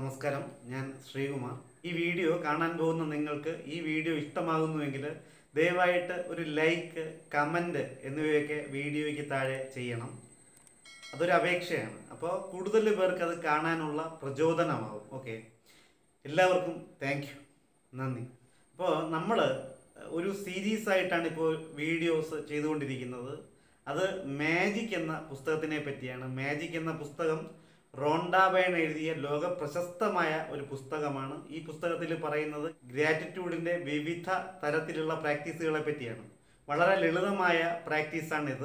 നമസ്കാരം ഞാൻ ശ്രീകുമാർ ഈ വീഡിയോ കാണാൻ പോകുന്ന നിങ്ങൾക്ക് ഈ വീഡിയോ ഇഷ്ടമാകുന്നുവെങ്കിൽ ദയവായിട്ട് ഒരു ലൈക്ക് കമൻറ്റ് എന്നിവയൊക്കെ വീഡിയോയ്ക്ക് താഴെ ചെയ്യണം അതൊരു അപേക്ഷയാണ് അപ്പോൾ കൂടുതൽ പേർക്ക് അത് കാണാനുള്ള പ്രചോദനമാവും ഓക്കെ എല്ലാവർക്കും താങ്ക് യു നന്ദി അപ്പോൾ നമ്മൾ ഒരു സീരീസ് ആയിട്ടാണ് ഇപ്പോൾ വീഡിയോസ് ചെയ്തുകൊണ്ടിരിക്കുന്നത് അത് മാജിക് എന്ന പുസ്തകത്തിനെ പറ്റിയാണ് മാജിക് എന്ന പുസ്തകം റോണ്ടാബേൺ എഴുതിയ ലോക പ്രശസ്തമായ ഒരു പുസ്തകമാണ് ഈ പുസ്തകത്തിൽ പറയുന്നത് ഗ്രാറ്റിറ്റ്യൂഡിന്റെ വിവിധ തരത്തിലുള്ള പ്രാക്ടീസുകളെ പറ്റിയാണ് വളരെ ലളിതമായ പ്രാക്ടീസാണിത്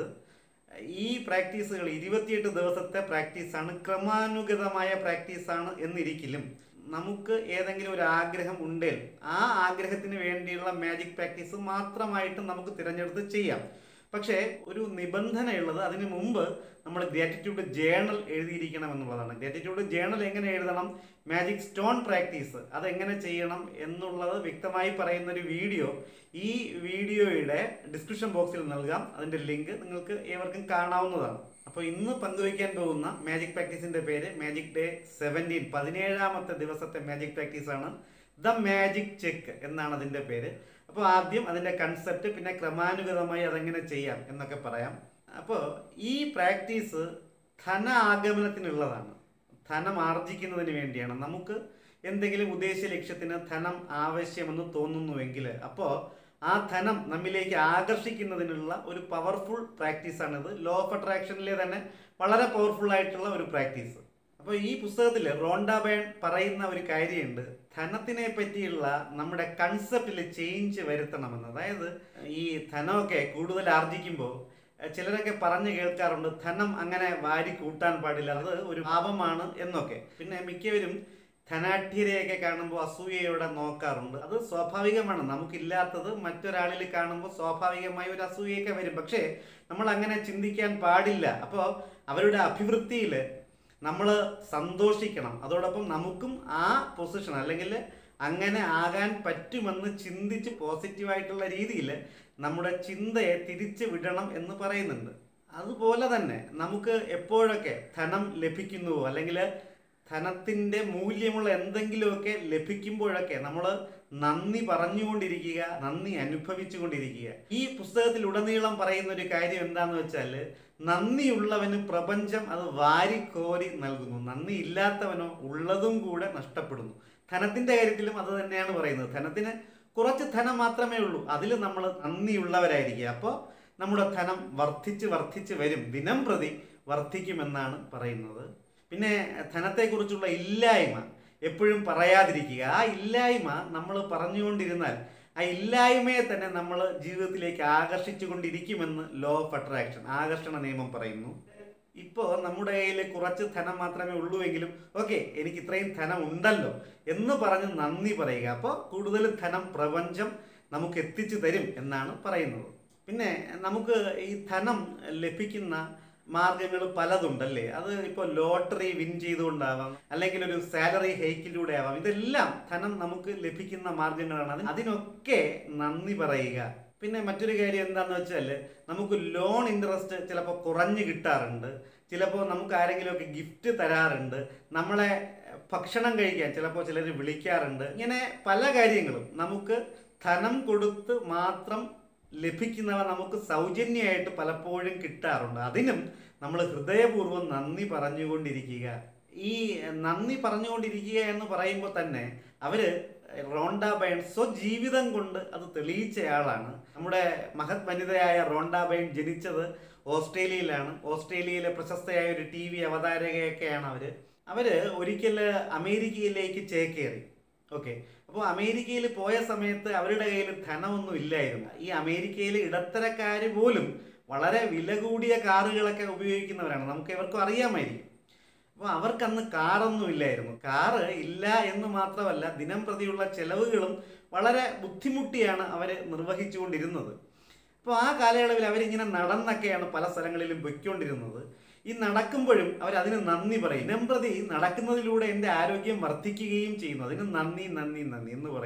ഈ പ്രാക്ടീസുകൾ ഇരുപത്തിയെട്ട് ദിവസത്തെ പ്രാക്ടീസാണ് ക്രമാനുഗതമായ പ്രാക്ടീസാണ് എന്നിരിക്കലും നമുക്ക് ഏതെങ്കിലും ഒരു ആഗ്രഹം ഉണ്ടെങ്കിൽ ആ ആഗ്രഹത്തിന് വേണ്ടിയുള്ള മാജിക് പ്രാക്ടീസ് മാത്രമായിട്ട് നമുക്ക് തിരഞ്ഞെടുത്ത് ചെയ്യാം പക്ഷേ ഒരു നിബന്ധനയുള്ളത് അതിന് മുമ്പ് നമ്മൾ ഗ്രാറ്റിറ്റ്യൂഡ് ജേണൽ എഴുതിയിരിക്കണം എന്നുള്ളതാണ് ഗ്രാറ്റിറ്റ്യൂഡ് ജേണൽ എങ്ങനെ എഴുതണം മാജിക് സ്റ്റോൺ പ്രാക്ടീസ് അതെങ്ങനെ ചെയ്യണം എന്നുള്ളത് വ്യക്തമായി പറയുന്ന ഒരു വീഡിയോ ഈ വീഡിയോയുടെ ഡിസ്ക്രിപ്ഷൻ ബോക്സിൽ നൽകാം അതിൻ്റെ ലിങ്ക് നിങ്ങൾക്ക് ഏവർക്കും കാണാവുന്നതാണ് അപ്പോൾ ഇന്ന് പങ്കുവയ്ക്കാൻ പോകുന്ന മാജിക് പ്രാക്ടീസിന്റെ പേര് മാജിക് ഡേ സെവൻറ്റീൻ പതിനേഴാമത്തെ ദിവസത്തെ മാജിക് പ്രാക്ടീസാണ് ദ മാജിക് ചെക്ക് എന്നാണ് അതിൻ്റെ പേര് അപ്പോൾ ആദ്യം അതിൻ്റെ കൺസെപ്റ്റ് പിന്നെ ക്രമാനുഗതമായി അതെങ്ങനെ ചെയ്യാം എന്നൊക്കെ പറയാം അപ്പോൾ ഈ പ്രാക്ടീസ് ധന ആഗമനത്തിനുള്ളതാണ് ധനം ആർജിക്കുന്നതിന് വേണ്ടിയാണ് നമുക്ക് എന്തെങ്കിലും ഉദ്ദേശ ലക്ഷ്യത്തിന് ധനം ആവശ്യമെന്ന് തോന്നുന്നുവെങ്കിൽ അപ്പോൾ ആ ധനം നമ്മിലേക്ക് ആകർഷിക്കുന്നതിനുള്ള ഒരു പവർഫുൾ പ്രാക്ടീസാണിത് ലോ ഓഫ് അട്രാക്ഷനിലെ തന്നെ വളരെ പവർഫുൾ ആയിട്ടുള്ള ഒരു പ്രാക്ടീസ് അപ്പോൾ ഈ പുസ്തകത്തിൽ റോണ്ടാബേൺ പറയുന്ന ഒരു കാര്യമുണ്ട് ധനത്തിനെ പറ്റിയുള്ള നമ്മുടെ കൺസെപ്റ്റിൽ ചേഞ്ച് വരുത്തണമെന്ന് അതായത് ഈ ധനമൊക്കെ കൂടുതൽ ആർജിക്കുമ്പോൾ ചിലരൊക്കെ പറഞ്ഞു കേൾക്കാറുണ്ട് ധനം അങ്ങനെ വാരി കൂട്ടാൻ പാടില്ല അത് ഒരു പാപമാണ് എന്നൊക്കെ പിന്നെ മിക്കവരും ധനാഠ്യരെയൊക്കെ കാണുമ്പോൾ അസൂയയോടെ നോക്കാറുണ്ട് അത് സ്വാഭാവികമാണ് നമുക്കില്ലാത്തത് മറ്റൊരാളിൽ കാണുമ്പോൾ സ്വാഭാവികമായി ഒരു അസൂയയൊക്കെ വരും പക്ഷേ നമ്മൾ അങ്ങനെ ചിന്തിക്കാൻ പാടില്ല അപ്പോൾ അവരുടെ അഭിവൃദ്ധിയിൽ നമ്മൾ സന്തോഷിക്കണം അതോടൊപ്പം നമുക്കും ആ പൊസിഷൻ അല്ലെങ്കിൽ അങ്ങനെ ആകാൻ പറ്റുമെന്ന് ചിന്തിച്ച് പോസിറ്റീവായിട്ടുള്ള രീതിയിൽ നമ്മുടെ ചിന്തയെ തിരിച്ചു വിടണം എന്ന് പറയുന്നുണ്ട് അതുപോലെ തന്നെ നമുക്ക് എപ്പോഴൊക്കെ ധനം ലഭിക്കുന്നുവോ അല്ലെങ്കിൽ ധനത്തിൻ്റെ മൂല്യമുള്ള എന്തെങ്കിലുമൊക്കെ ലഭിക്കുമ്പോഴൊക്കെ നമ്മൾ നന്ദി പറഞ്ഞുകൊണ്ടിരിക്കുക നന്ദി അനുഭവിച്ചുകൊണ്ടിരിക്കുക ഈ പുസ്തകത്തിൽ ഉടനീളം പറയുന്ന ഒരു കാര്യം എന്താണെന്ന് വെച്ചാൽ നന്ദിയുള്ളവന് പ്രപഞ്ചം അത് വാരിക്കോരി നൽകുന്നു നന്ദി ഇല്ലാത്തവനോ ഉള്ളതും കൂടെ നഷ്ടപ്പെടുന്നു ധനത്തിന്റെ കാര്യത്തിലും അത് തന്നെയാണ് പറയുന്നത് ധനത്തിന് കുറച്ച് ധനം മാത്രമേ ഉള്ളൂ അതിൽ നമ്മൾ നന്ദിയുള്ളവരായിരിക്കുക അപ്പോൾ നമ്മുടെ ധനം വർദ്ധിച്ച് വർദ്ധിച്ച് വരും ദിനം പ്രതി വർദ്ധിക്കുമെന്നാണ് പറയുന്നത് പിന്നെ ധനത്തെക്കുറിച്ചുള്ള ഇല്ലായ്മ എപ്പോഴും പറയാതിരിക്കുക ആ ഇല്ലായ്മ നമ്മൾ പറഞ്ഞുകൊണ്ടിരുന്നാൽ ആ ഇല്ലായ്മയെ തന്നെ നമ്മൾ ജീവിതത്തിലേക്ക് ആകർഷിച്ചു കൊണ്ടിരിക്കുമെന്ന് ലോ ഓഫ് അട്രാക്ഷൻ ആകർഷണ നിയമം പറയുന്നു ഇപ്പോൾ നമ്മുടെ കയ്യിൽ കുറച്ച് ധനം മാത്രമേ ഉള്ളൂ എങ്കിലും ഓക്കെ എനിക്ക് ഇത്രയും ധനം ഉണ്ടല്ലോ എന്ന് പറഞ്ഞ് നന്ദി പറയുക അപ്പോൾ കൂടുതൽ ധനം പ്രപഞ്ചം നമുക്ക് എത്തിച്ചു തരും എന്നാണ് പറയുന്നത് പിന്നെ നമുക്ക് ഈ ധനം ലഭിക്കുന്ന മാർഗങ്ങൾ പലതുണ്ടല്ലേ അത് ഇപ്പോൾ ലോട്ടറി വിൻ ചെയ്തുകൊണ്ടാവാം അല്ലെങ്കിൽ ഒരു സാലറി ഹൈക്കിലൂടെ ആവാം ഇതെല്ലാം ധനം നമുക്ക് ലഭിക്കുന്ന മാർഗങ്ങളാണ് അതിന് അതിനൊക്കെ നന്ദി പറയുക പിന്നെ മറ്റൊരു കാര്യം എന്താണെന്ന് വെച്ചാൽ നമുക്ക് ലോൺ ഇൻട്രസ്റ്റ് ചിലപ്പോൾ കുറഞ്ഞ് കിട്ടാറുണ്ട് ചിലപ്പോൾ നമുക്ക് ആരെങ്കിലുമൊക്കെ ഗിഫ്റ്റ് തരാറുണ്ട് നമ്മളെ ഭക്ഷണം കഴിക്കാൻ ചിലപ്പോൾ ചിലർ വിളിക്കാറുണ്ട് ഇങ്ങനെ പല കാര്യങ്ങളും നമുക്ക് ധനം കൊടുത്ത് മാത്രം ലഭിക്കുന്നവ നമുക്ക് സൗജന്യമായിട്ട് പലപ്പോഴും കിട്ടാറുണ്ട് അതിനും നമ്മൾ ഹൃദയപൂർവ്വം നന്ദി പറഞ്ഞുകൊണ്ടിരിക്കുക ഈ നന്ദി പറഞ്ഞുകൊണ്ടിരിക്കുക എന്ന് പറയുമ്പോൾ തന്നെ അവര് റോണ്ട ബൈൻ സ്വജീവിതം കൊണ്ട് അത് തെളിയിച്ചയാളാണ് നമ്മുടെ മഹത് വനിതയായ റോണ്ട ബൈൻ ജനിച്ചത് ഓസ്ട്രേലിയയിലാണ് ഓസ്ട്രേലിയയിലെ പ്രശസ്തയായ ഒരു ടി വി അവതാരകയൊക്കെയാണ് അവര് അവര് ഒരിക്കൽ അമേരിക്കയിലേക്ക് ചേക്കേറി ഓക്കെ അപ്പോൾ അമേരിക്കയിൽ പോയ സമയത്ത് അവരുടെ കയ്യിൽ ധനമൊന്നും ഇല്ലായിരുന്നു ഈ അമേരിക്കയിലെ ഇടത്തരക്കാർ പോലും വളരെ വില കൂടിയ കാറുകളൊക്കെ ഉപയോഗിക്കുന്നവരാണ് നമുക്ക് ഇവർക്കും അറിയാമായിരിക്കും അപ്പോൾ അവർക്കന്ന് കാറൊന്നും ഇല്ലായിരുന്നു കാറ് ഇല്ല എന്ന് മാത്രമല്ല ദിനം പ്രതിയുള്ള ചെലവുകളും വളരെ ബുദ്ധിമുട്ടിയാണ് അവർ നിർവഹിച്ചുകൊണ്ടിരുന്നത് അപ്പോൾ ആ കാലയളവിൽ അവരിങ്ങനെ നടന്നൊക്കെയാണ് പല സ്ഥലങ്ങളിലും പൊയ്ക്കൊണ്ടിരുന്നത് ഈ നടക്കുമ്പോഴും അവർ അതിന് നന്ദി പറയും ദിനം പ്രതി നടക്കുന്നതിലൂടെ എൻ്റെ ആരോഗ്യം വർദ്ധിക്കുകയും ചെയ്യുന്നു അതിന് നന്ദി നന്ദി നന്ദി എന്ന് പറയും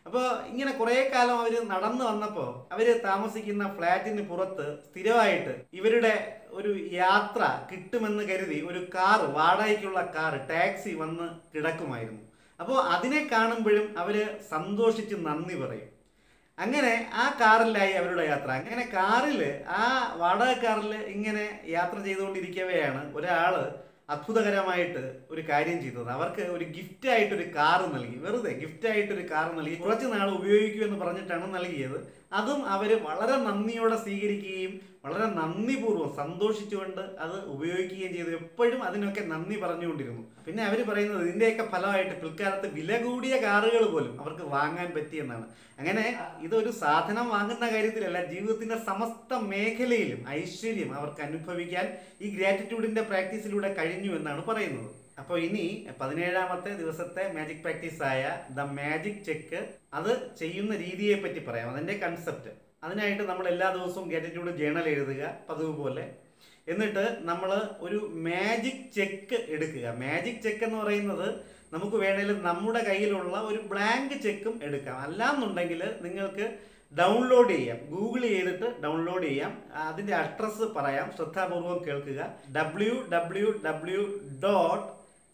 അപ്പോൾ ഇങ്ങനെ കുറേ കാലം അവർ നടന്നു വന്നപ്പോൾ അവർ താമസിക്കുന്ന ഫ്ലാറ്റിന് പുറത്ത് സ്ഥിരമായിട്ട് ഇവരുടെ ഒരു യാത്ര കിട്ടുമെന്ന് കരുതി ഒരു കാറ് വാടകയ്ക്കുള്ള കാറ് ടാക്സി വന്ന് കിടക്കുമായിരുന്നു അപ്പോൾ അതിനെ കാണുമ്പോഴും അവർ സന്തോഷിച്ച് നന്ദി പറയും അങ്ങനെ ആ കാറിലായി അവരുടെ യാത്ര അങ്ങനെ കാറിൽ ആ വാടക കാറിൽ ഇങ്ങനെ യാത്ര ചെയ്തുകൊണ്ടിരിക്കവെയാണ് ഒരാള് അത്ഭുതകരമായിട്ട് ഒരു കാര്യം ചെയ്തത് അവർക്ക് ഒരു ഗിഫ്റ്റ് ആയിട്ട് ഒരു കാറ് നൽകി വെറുതെ ഗിഫ്റ്റ് ആയിട്ട് ഒരു കാറ് നൽകി കുറച്ച് നാൾ ഉപയോഗിക്കൂ എന്ന് പറഞ്ഞിട്ടാണ് നൽകിയത് അതും അവർ വളരെ നന്ദിയോടെ സ്വീകരിക്കുകയും വളരെ നന്ദിപൂർവ്വം സന്തോഷിച്ചുകൊണ്ട് അത് ഉപയോഗിക്കുകയും ചെയ്തു എപ്പോഴും അതിനൊക്കെ നന്ദി പറഞ്ഞുകൊണ്ടിരുന്നു പിന്നെ അവർ പറയുന്നത് ഇതിൻ്റെയൊക്കെ ഫലമായിട്ട് പിൽക്കാലത്ത് വില കൂടിയ കാറുകൾ പോലും അവർക്ക് വാങ്ങാൻ പറ്റിയെന്നാണ് അങ്ങനെ ഇതൊരു സാധനം വാങ്ങുന്ന കാര്യത്തിലല്ല ജീവിതത്തിന്റെ സമസ്ത മേഖലയിലും ഐശ്വര്യം അവർക്ക് അനുഭവിക്കാൻ ഈ ഗ്രാറ്റിറ്റ്യൂഡിന്റെ പ്രാക്ടീസിലൂടെ കഴിഞ്ഞു എന്നാണ് പറയുന്നത് അപ്പോൾ ഇനി പതിനേഴാമത്തെ ദിവസത്തെ മാജിക് പ്രാക്ടീസ് ആയ ദ മാജിക് ചെക്ക് അത് ചെയ്യുന്ന രീതിയെ പറ്റി പറയാം അതിന്റെ കൺസെപ്റ്റ് അതിനായിട്ട് നമ്മൾ എല്ലാ ദിവസവും ഗ്രാറ്റിറ്റ്യൂഡ് ജേണൽ എഴുതുക പതിവ് പോലെ എന്നിട്ട് നമ്മൾ ഒരു മാജിക് ചെക്ക് എടുക്കുക മാജിക് ചെക്ക് എന്ന് പറയുന്നത് നമുക്ക് വേണമെങ്കിൽ നമ്മുടെ കയ്യിലുള്ള ഒരു ബ്ലാങ്ക് ചെക്കും എടുക്കാം അല്ലാന്നുണ്ടെങ്കിൽ നിങ്ങൾക്ക് ഡൗൺലോഡ് ചെയ്യാം ഗൂഗിൾ ചെയ്തിട്ട് ഡൗൺലോഡ് ചെയ്യാം അതിൻ്റെ അഡ്രസ്സ് പറയാം ശ്രദ്ധാപൂർവം കേൾക്കുക W W W dot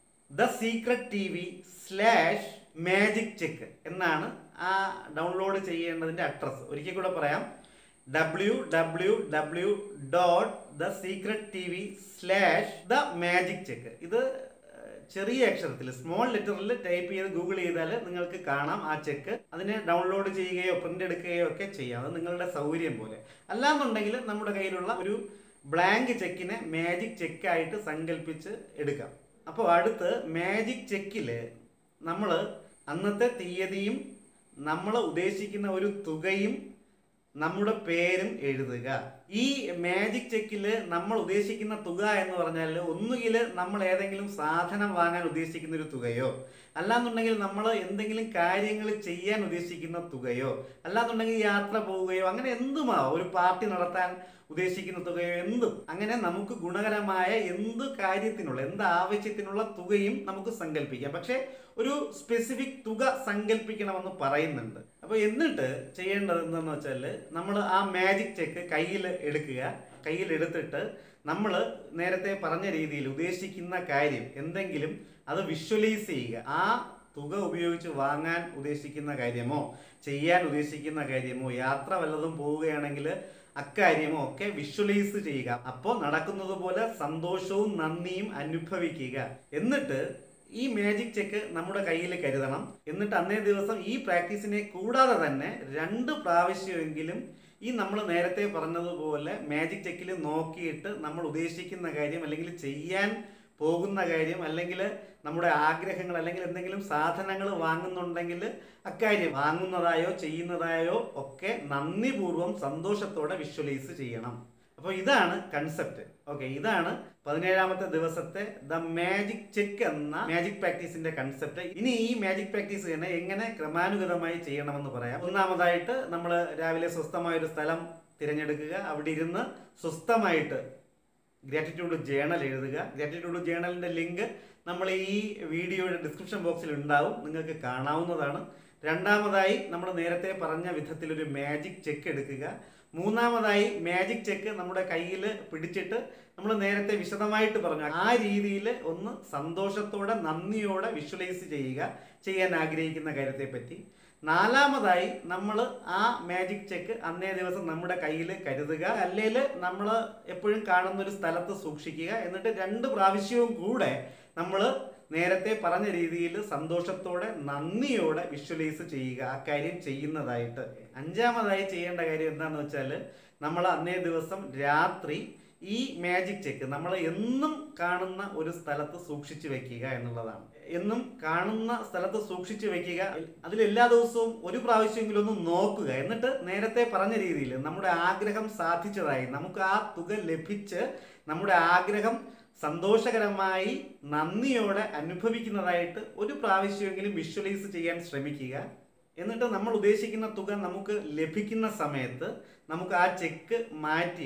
the secret T V slash magic check എന്നാണ് ആ ഡൗൺലോഡ് ചെയ്യേണ്ടതിൻ്റെ അഡ്രസ്സ് ഒരിക്കൽ കൂടെ പറയാം W W W dot the secret T V slash the magic check ഇത് ചെറിയ അക്ഷരത്തിൽ സ്മോൾ ലെറ്ററിൽ ടൈപ്പ് ചെയ്ത് ഗൂഗിൾ ചെയ്താൽ നിങ്ങൾക്ക് കാണാം ആ ചെക്ക് അതിനെ ഡൗൺലോഡ് ചെയ്യുകയോ പ്രിന്റ് എടുക്കുകയോ ഒക്കെ ചെയ്യാം അത് നിങ്ങളുടെ സൗകര്യം പോലെ അല്ലാന്നുണ്ടെങ്കിൽ നമ്മുടെ കയ്യിലുള്ള ഒരു ബ്ലാങ്ക് ചെക്കിനെ മാജിക് ചെക്കായിട്ട് സങ്കല്പിച്ച് എടുക്കാം അപ്പോൾ അടുത്ത് മാജിക് ചെക്കിൽ നമ്മൾ അന്നത്തെ തീയതിയും നമ്മൾ ഉദ്ദേശിക്കുന്ന ഒരു തുകയും നമ്മുടെ പേരും എഴുതുക ഈ മാജിക് ചെക്കിൽ നമ്മൾ ഉദ്ദേശിക്കുന്ന തുക എന്ന് പറഞ്ഞാൽ ഒന്നുകിൽ നമ്മൾ ഏതെങ്കിലും സാധനം വാങ്ങാൻ ഉദ്ദേശിക്കുന്ന ഒരു തുകയോ അല്ലാന്നുണ്ടെങ്കിൽ നമ്മൾ എന്തെങ്കിലും കാര്യങ്ങൾ ചെയ്യാൻ ഉദ്ദേശിക്കുന്ന തുകയോ അല്ലാന്നുണ്ടെങ്കിൽ യാത്ര പോവുകയോ അങ്ങനെ എന്തുമാവാം ഒരു പാർട്ടി നടത്താൻ ഉദ്ദേശിക്കുന്ന തുകയോ എന്തും അങ്ങനെ നമുക്ക് ഗുണകരമായ എന്ത് കാര്യത്തിനുള്ള എന്ത് ആവശ്യത്തിനുള്ള തുകയും നമുക്ക് സങ്കല്പിക്കാം പക്ഷേ ഒരു സ്പെസിഫിക് തുക സങ്കല്പിക്കണമെന്ന് പറയുന്നുണ്ട് അപ്പോൾ എന്നിട്ട് ചെയ്യേണ്ടത് എന്താണെന്ന് വെച്ചാൽ നമ്മൾ ആ മാജിക് ചെക്ക് കയ്യിൽ എടുക്കുക കയ്യിൽ എടുത്തിട്ട് നമ്മൾ നേരത്തെ പറഞ്ഞ രീതിയിൽ ഉദ്ദേശിക്കുന്ന കാര്യം എന്തെങ്കിലും അത് വിഷ്വലൈസ് ചെയ്യുക ആ തുക ഉപയോഗിച്ച് വാങ്ങാൻ ഉദ്ദേശിക്കുന്ന കാര്യമോ ചെയ്യാൻ ഉദ്ദേശിക്കുന്ന കാര്യമോ യാത്ര വല്ലതും പോവുകയാണെങ്കിൽ അക്കാര്യമോ ഒക്കെ വിഷ്വലൈസ് ചെയ്യുക അപ്പോൾ നടക്കുന്നത് പോലെ സന്തോഷവും നന്ദിയും അനുഭവിക്കുക എന്നിട്ട് ഈ മാജിക് ചെക്ക് നമ്മുടെ കയ്യിൽ കരുതണം എന്നിട്ട് അന്നേ ദിവസം ഈ പ്രാക്ടീസിനെ കൂടാതെ തന്നെ രണ്ട് പ്രാവശ്യമെങ്കിലും ഈ നമ്മൾ നേരത്തെ പറഞ്ഞതുപോലെ മാജിക് ചെക്കിൽ നോക്കിയിട്ട് നമ്മൾ ഉദ്ദേശിക്കുന്ന കാര്യം അല്ലെങ്കിൽ ചെയ്യാൻ പോകുന്ന കാര്യം അല്ലെങ്കിൽ നമ്മുടെ ആഗ്രഹങ്ങൾ അല്ലെങ്കിൽ എന്തെങ്കിലും സാധനങ്ങൾ വാങ്ങുന്നുണ്ടെങ്കിൽ അക്കാര്യം വാങ്ങുന്നതായോ ചെയ്യുന്നതായോ ഒക്കെ നന്ദിപൂർവ്വം സന്തോഷത്തോടെ വിഷ്വലൈസ് ചെയ്യണം അപ്പോൾ ഇതാണ് കൺസെപ്റ്റ് ഓക്കെ ഇതാണ് പതിനേഴാമത്തെ ദിവസത്തെ ദ മാജിക് ചെക്ക് എന്ന മാജിക് പ്രാക്ടീസിന്റെ കൺസെപ്റ്റ് ഇനി ഈ മാജിക് പ്രാക്ടീസ് തന്നെ എങ്ങനെ ക്രമാനുഗതമായി ചെയ്യണമെന്ന് പറയാം ഒന്നാമതായിട്ട് നമ്മൾ രാവിലെ സ്വസ്ഥമായ ഒരു സ്ഥലം തിരഞ്ഞെടുക്കുക അവിടെ ഇരുന്ന് സ്വസ്ഥമായിട്ട് ഗ്രാറ്റിറ്റ്യൂഡ് ജേണൽ എഴുതുക ഗ്രാറ്റിറ്റ്യൂഡ് ജേണലിന്റെ ലിങ്ക് നമ്മൾ ഈ വീഡിയോയുടെ ഡിസ്ക്രിപ്ഷൻ ബോക്സിൽ ഉണ്ടാവും നിങ്ങൾക്ക് കാണാവുന്നതാണ് രണ്ടാമതായി നമ്മൾ നേരത്തെ പറഞ്ഞ വിധത്തിൽ ഒരു മാജിക് ചെക്ക് എടുക്കുക മൂന്നാമതായി മാജിക് ചെക്ക് നമ്മുടെ കയ്യിൽ പിടിച്ചിട്ട് നമ്മൾ നേരത്തെ വിശദമായിട്ട് പറഞ്ഞു ആ രീതിയിൽ ഒന്ന് സന്തോഷത്തോടെ നന്ദിയോടെ വിഷ്വലൈസ് ചെയ്യുക ചെയ്യാൻ ആഗ്രഹിക്കുന്ന കാര്യത്തെ പറ്റി നാലാമതായി നമ്മൾ ആ മാജിക് ചെക്ക് അന്നേ ദിവസം നമ്മുടെ കയ്യിൽ കരുതുക അല്ലെങ്കിൽ നമ്മൾ എപ്പോഴും കാണുന്ന ഒരു സ്ഥലത്ത് സൂക്ഷിക്കുക എന്നിട്ട് രണ്ട് പ്രാവശ്യവും കൂടെ നമ്മൾ നേരത്തെ പറഞ്ഞ രീതിയിൽ സന്തോഷത്തോടെ നന്ദിയോടെ വിഷ്വലൈസ് ചെയ്യുക ആ കാര്യം ചെയ്യുന്നതായിട്ട് അഞ്ചാമതായി ചെയ്യേണ്ട കാര്യം എന്താണെന്ന് വെച്ചാൽ നമ്മൾ അന്നേ ദിവസം രാത്രി ഈ മാജിക് ചെക്ക് നമ്മൾ എന്നും കാണുന്ന ഒരു സ്ഥലത്ത് സൂക്ഷിച്ചു വെക്കുക എന്നുള്ളതാണ് എന്നും കാണുന്ന സ്ഥലത്ത് സൂക്ഷിച്ചു വെക്കുക അതിൽ എല്ലാ ദിവസവും ഒരു പ്രാവശ്യമെങ്കിലും ഒന്ന് നോക്കുക എന്നിട്ട് നേരത്തെ പറഞ്ഞ രീതിയിൽ നമ്മുടെ ആഗ്രഹം സാധിച്ചതായി നമുക്ക് ആ തുക ലഭിച്ച് നമ്മുടെ ആഗ്രഹം സന്തോഷകരമായി നന്ദിയോടെ അനുഭവിക്കുന്നതായിട്ട് ഒരു പ്രാവശ്യമെങ്കിലും വിഷ്വലൈസ് ചെയ്യാൻ ശ്രമിക്കുക എന്നിട്ട് നമ്മൾ ഉദ്ദേശിക്കുന്ന തുക നമുക്ക് ലഭിക്കുന്ന സമയത്ത് നമുക്ക് ആ ചെക്ക് മാറ്റിയിട്ട്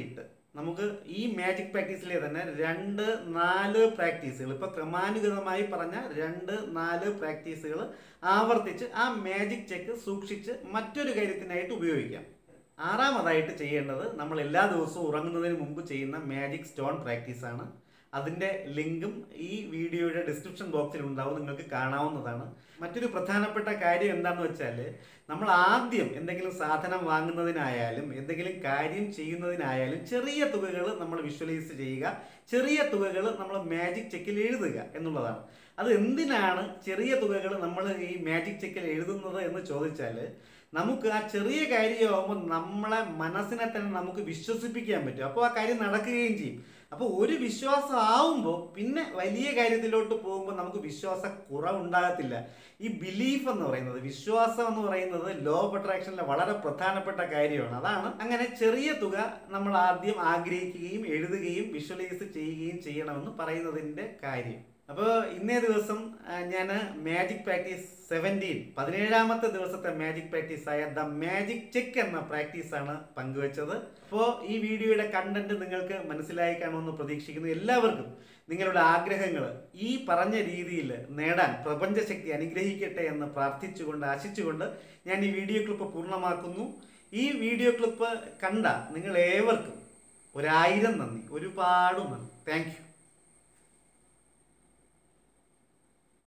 നമുക്ക് ഈ മാജിക് പ്രാക്ടീസിലെ തന്നെ രണ്ട് നാല് പ്രാക്ടീസുകൾ ഇപ്പോൾ ക്രമാനുഗതമായി പറഞ്ഞ രണ്ട് നാല് പ്രാക്ടീസുകൾ ആവർത്തിച്ച് ആ മാജിക് ചെക്ക് സൂക്ഷിച്ച് മറ്റൊരു കാര്യത്തിനായിട്ട് ഉപയോഗിക്കാം ആറാമതായിട്ട് ചെയ്യേണ്ടത് നമ്മൾ എല്ലാ ദിവസവും ഉറങ്ങുന്നതിന് മുമ്പ് ചെയ്യുന്ന മാജിക് സ്റ്റോൺ പ്രാക്ടീസാണ് അതിൻ്റെ ലിങ്കും ഈ വീഡിയോയുടെ ഡിസ്ക്രിപ്ഷൻ ബോക്സിൽ ഉണ്ടാവും നിങ്ങൾക്ക് കാണാവുന്നതാണ് മറ്റൊരു പ്രധാനപ്പെട്ട കാര്യം എന്താണെന്ന് വെച്ചാൽ നമ്മൾ ആദ്യം എന്തെങ്കിലും സാധനം വാങ്ങുന്നതിനായാലും എന്തെങ്കിലും കാര്യം ചെയ്യുന്നതിനായാലും ചെറിയ തുകകൾ നമ്മൾ വിഷ്വലൈസ് ചെയ്യുക ചെറിയ തുകകൾ നമ്മൾ മാജിക് ചെക്കിൽ എഴുതുക എന്നുള്ളതാണ് അത് എന്തിനാണ് ചെറിയ തുകകൾ നമ്മൾ ഈ മാജിക് ചെക്കിൽ എഴുതുന്നത് എന്ന് ചോദിച്ചാൽ നമുക്ക് ആ ചെറിയ കാര്യമാകുമ്പോൾ നമ്മളെ മനസ്സിനെ തന്നെ നമുക്ക് വിശ്വസിപ്പിക്കാൻ പറ്റും അപ്പോൾ ആ കാര്യം നടക്കുകയും ചെയ്യും അപ്പോൾ ഒരു വിശ്വാസം ആവുമ്പോൾ പിന്നെ വലിയ കാര്യത്തിലോട്ട് പോകുമ്പോൾ നമുക്ക് വിശ്വാസ കുറവുണ്ടാകത്തില്ല ഈ ബിലീഫ് എന്ന് പറയുന്നത് വിശ്വാസം എന്ന് പറയുന്നത് ലോ ഓഫ് അട്രാക്ഷനിലെ വളരെ പ്രധാനപ്പെട്ട കാര്യമാണ് അതാണ് അങ്ങനെ ചെറിയ തുക നമ്മൾ ആദ്യം ആഗ്രഹിക്കുകയും എഴുതുകയും വിഷ്വലൈസ് ചെയ്യുകയും ചെയ്യണമെന്ന് പറയുന്നതിൻ്റെ കാര്യം അപ്പോൾ ഇന്നേ ദിവസം ഞാൻ മാജിക് പ്രാക്ടീസ് സെവൻറ്റീൻ പതിനേഴാമത്തെ ദിവസത്തെ മാജിക് പ്രാക്ടീസ് ആയ ദ മാജിക് ചെക്ക് എന്ന പ്രാക്ടീസാണ് പങ്കുവച്ചത് അപ്പോൾ ഈ വീഡിയോയുടെ കണ്ടന്റ് നിങ്ങൾക്ക് മനസ്സിലായി കാണുമെന്ന് പ്രതീക്ഷിക്കുന്നു എല്ലാവർക്കും നിങ്ങളുടെ ആഗ്രഹങ്ങൾ ഈ പറഞ്ഞ രീതിയിൽ നേടാൻ പ്രപഞ്ചശക്തി അനുഗ്രഹിക്കട്ടെ എന്ന് പ്രാർത്ഥിച്ചുകൊണ്ട് ആശിച്ചുകൊണ്ട് ഞാൻ ഈ വീഡിയോ ക്ലിപ്പ് പൂർണ്ണമാക്കുന്നു ഈ വീഡിയോ ക്ലിപ്പ് കണ്ട നിങ്ങൾ ഏവർക്കും ഒരായിരം നന്ദി ഒരുപാട് നന്ദി താങ്ക് യു